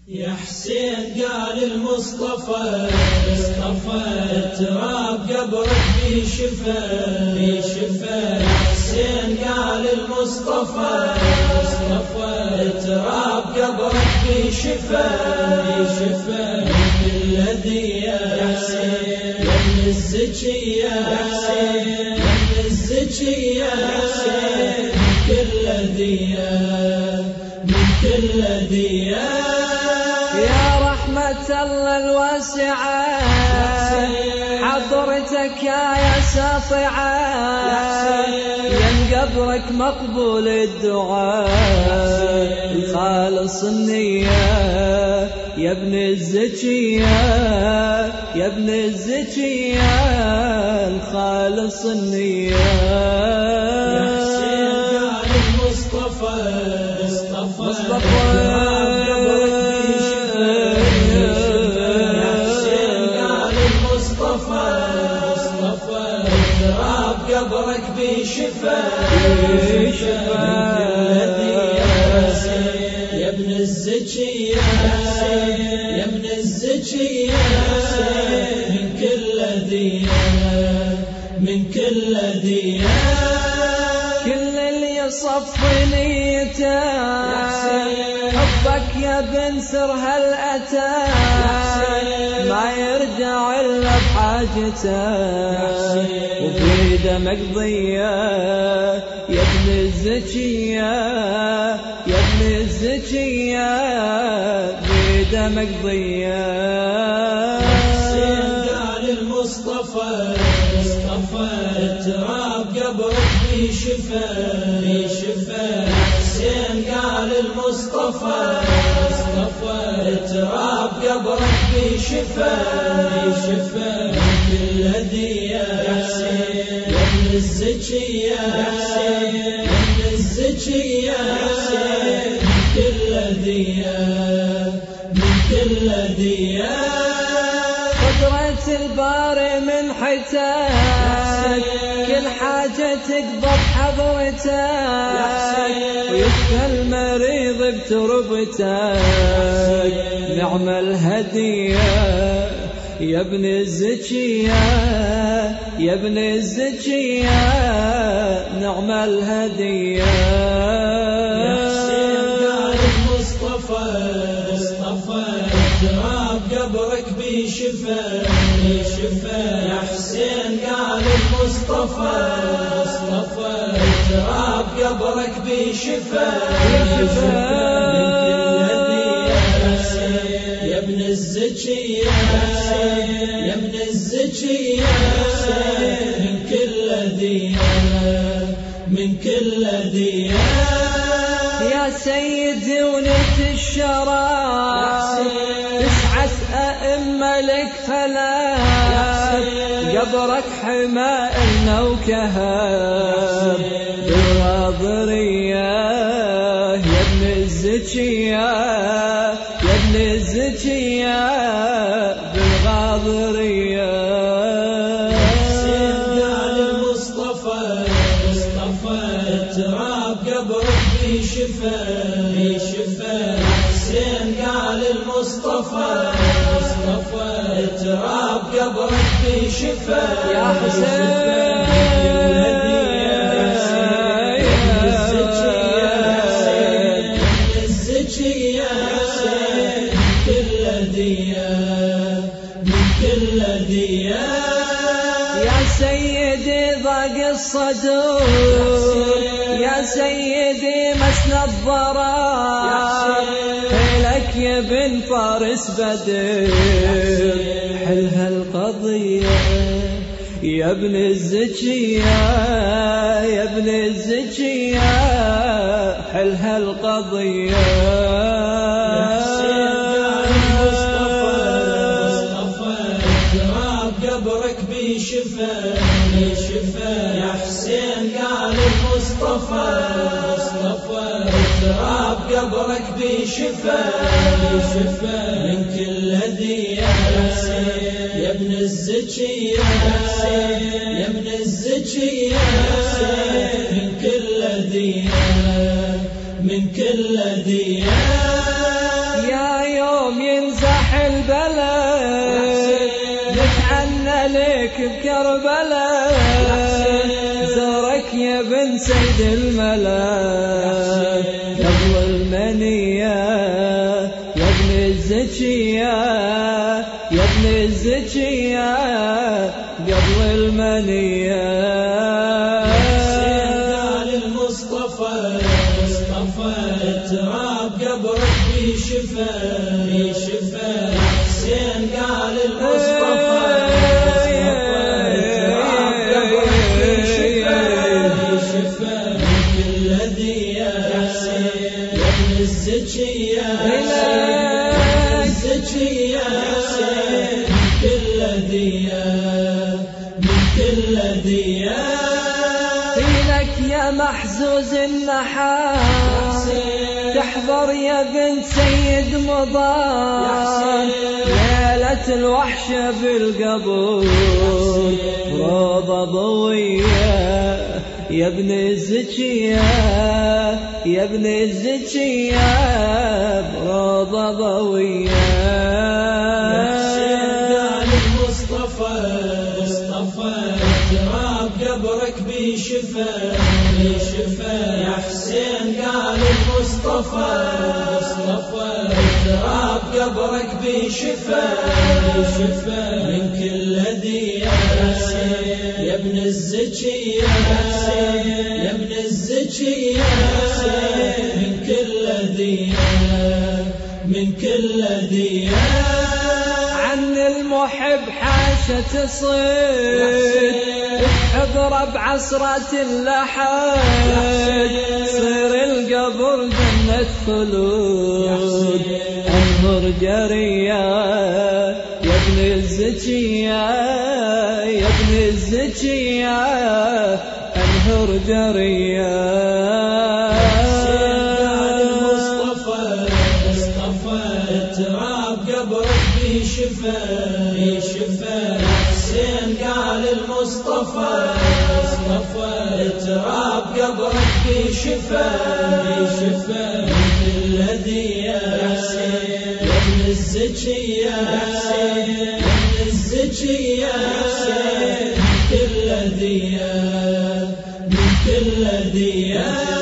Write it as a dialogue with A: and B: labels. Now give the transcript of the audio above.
A: يا حسين قال المصطفى اصطفى التراب قبرك بيشفى بيشفى يا حسين قال المصطفى اصطفى التراب قبرك بيشفى بيشفى الذي يا حسين من الزكية يا حسين من الزكية يا حسين من كل ذي من كل ذي
B: الله الواسعة حضرتك يا ساطعة ين قبرك مقبول الدعاء الخالص النية يا ابن الزكية يا ابن الزكية الخالص النية
A: يا حسين المصطفى مصطفى قبرك بشفا يا ابن الزكية يا ابن الزكية من كل ذي من كل ذي
B: كل اللي يصف نيته حبك يا بن سر هل أتى ما يرجع إلا بحاجته وبيده مقضية يا ابن الزكية يا ابن الزكية بيده مقضية
A: قال المصطفى مصطفى التراب قبرك في شفا في شفا حسين قال المصطفى مصطفى التراب قبرك في شفا في شفا كل هديه الزكية يا من الزكية من كل ذية من كل ذية
B: قدرة الباري من حتاك كل حاجة تقبض حضرتك ويشفى المريض بتربتك نعم الهديه يا ابن الزكية يا ابن الزكية نعم الهدية
A: يا حسين قال المصطفى اصطفى التراب قبرك بشفا بشفا يا حسين قال المصطفى اصطفى التراب قبرك بشفا بشفا ابن الزكية يا ابن الزكية من كل ذي من كل ذي
B: يا سيدي ونت الشراب تسعة أئمة لك ثلاث قبرك حماء وكهاب بالغاضرية يا ابن الزكيه الزكية بالغاضرية
A: قال المصطفى مصطفى التراب قبرك بشفا بشفا حسين قال المصطفى مصطفى التراب قبرك بشفا
B: يا حسين سيدي ضاق الصدور يا سيدي مسند الضرار لك يا بن فارس بدر حل هالقضية يا ابن الزكية يا ابن الزكية حل هالقضية
A: شفا شفا يا حسين قال المصطفى مصطفى تراب قبرك بشفا شفا من كل هدية يا حسين يا ابن الزكية يا ابن الزكية من كل هدية من كل هدية
B: يا يوم كربلاء زارك يا بن سيد الملا قبل المنية يا ابن الزكية يا ابن الزكية قبل المنية
A: المصطفى مصطفى تراب قبرك بشفا بشفا حسين قال المصطفى الزكية الزكية كل ذية من كل ذية
B: فينك يا محزوز النحاس تحضر يا بنت سيد مضان ليلة الوحشة بالقبور روضة ضوية يا ابن الزكية يا ابن الزكية بروضة ضوية
A: المصطفى مصطفى تراب قبرك بشفا بشفا يا حسين قال المصطفى مصطفى تراب قبرك بشفا بشفا من كل ذي يا ابن الزكية يا ابن الزكية من كل ذي من كل ذي
B: عن المحب حاشة تصيد حضر بعصرة اللحد صير القبر جنة خلود انظر جريا يا ابن الزكية يا ابن الزكية انهر جريا
A: بشفا بشفا حسين قال المصطفى مصطفى تراب قبرك بشفا بشفا الذي يا حسين يا ابن الزكية يا ابن الزكية كل ذي من كل ذي